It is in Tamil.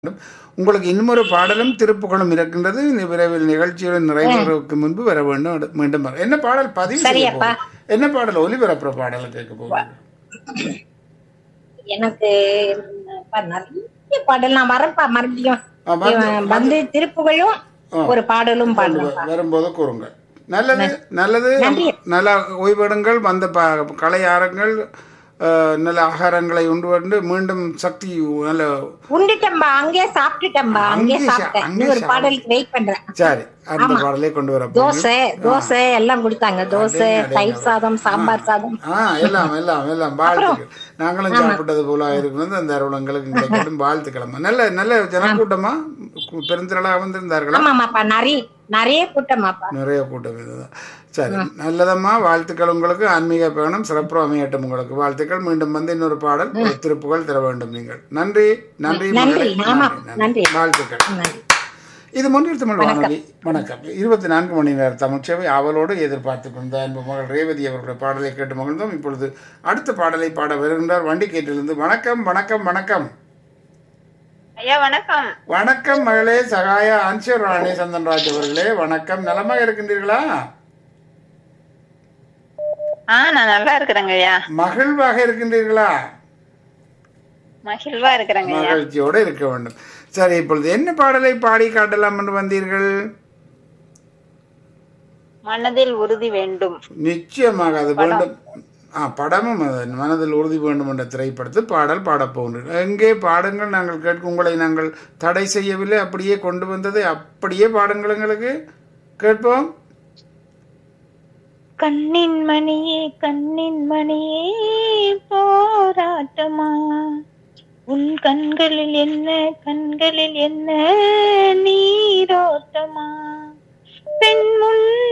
வேண்டும். உங்களுக்கு இன்னுமொரு பாடலும் திருப்புகளும் இருக்கின்றது இந்த விரைவில் நிகழ்ச்சியுடன் நிறைவேறுவதற்கு முன்பு வர வேண்டும் எடு- மீண்டும் வர- என்ன பாடல் பதிவு சரி, செய்ய அப்பா. போகுது? என்ன பாடல் ஒலிபரப்புற பாடலை கேட்க போகுது எனக்கு அப்பா, நிறைய பாடல் நான் வரப்பா மறுபடியும் ஆ, வந்து- இவன் வந்து திருப்புகழும் ஆ. ஒரு பாடலும் பாடுறேன்ப்பா வரும்போது கூறுங்கள் நல்லது நல்லது நன்றி. நல்ல ஓய்வெடுங்கள் வந்த ப- கலையாரங்கள் அஹ், நல்ல ஆகாரங்களை உண்டு வந்து மீண்டும் சக்தி நல்ல உண்டுட்டம்பா அங்கே சாப்பிட்டுட்டம்பா அங்கே அங்கே சா- சாப்பிட்டேன் அங்கே இன்னும் ஒரு பாடலுக்கு வெயிட் பண்றேன் சரி அந்த பாடலை கொண்டு வர போகிறீங்க. தோசை தோசை எல்லாம் கொடுத்தாங்க தோசை அடேங்க, தயிர் சாதம் சாம்பார் சாதம் ஆ எல்லாம் எல்லாம் எல்லாம் வாழ்த்துக்கள் நாங்களும் சாப்பிட்டது போல இருக்கிறது அந்த அருளங்களுக்கு கிடைக்கட்டும் வாழ்த்துக்கிழமை நல்ல நல்ல ஜனக்கூட்டமா கு- பெருந்திரளாக வந்திருந்தார்களா ஆமாமாப்பா நிறைய நிறைய கூட்டமாப்பா நிறைய கூட்டம் இதுதான் சரி நல்லதம்மா வாழ்த்துக்கள் உங்களுக்கு ஆன்மீக பயணம் சிறப்பு அமையட்டும் உங்களுக்கு வாழ்த்துக்கள் மீண்டும் வந்து இன்னொரு பாடல் ஒரு திருப்புகள் தர வேண்டும் நீங்கள் நன்றி நன்றி நன்றி, மகளே. ஆமா, நன்றி, நன்றி. வாழ்த்துக்கள் நன்றி. இது முன்னில் தமிழ் வானொலி வணக்கம் இருபத்தி நான்கு மணி நேர தமிழ்ச்சேவை ஆவலோடு எதிர்பார்த்து கொண்ட அன்பு மகள் ரேவதி அவருடைய பாடலை கேட்டு மகிழ்ந்தோம் இப்பொழுது அடுத்த பாடலை பாட வருகின்றார் வண்டிகேட்டிலிருந்து வணக்கம் வணக்கம் வணக்கம் ஐயா வணக்கம் வணக்கம் மகளே சகாய அன்சர் ராணி சந்தன்ராஜ் அவர்களே வணக்கம் நலமாக இருக்கின்றீர்களா ஆ நான் நல்லா இருக்கிறேங்க ஐயா மகிழ்வாக இருக்கின்றீர்களா மகிழ்வா இருக்கிறேங்க ஐயா மகிழ்ச்சியோடு இருக்க வேண்டும் சரி இப்பொழுது என்ன பாடலை பாடி காட்டலாம் என்று வந்தீர்கள் மனதில் உறுதி வேண்டும் நிச்சயமாக அது வேண்டும் ஆ படமும் அது மனதில் உறுதி வேண்டும் என்ற திரைப்படத்தில் பாடல் பாடப் போகின்றோம் எங்கே பாடுங்கள் நாங்கள் கேட்க உங்களை நாங்கள் தடை செய்யவில்லை அப்படியே கொண்டு வந்ததை அப்படியே பாடுங்கள் எங்களுக்கு கேட்போம் கண்ணின் மணியே கண்ணின் மணியே போராட்டமா உன் கண்களில் என்ன கண்களில் என்ன நீரோட்டமா பெண் முன்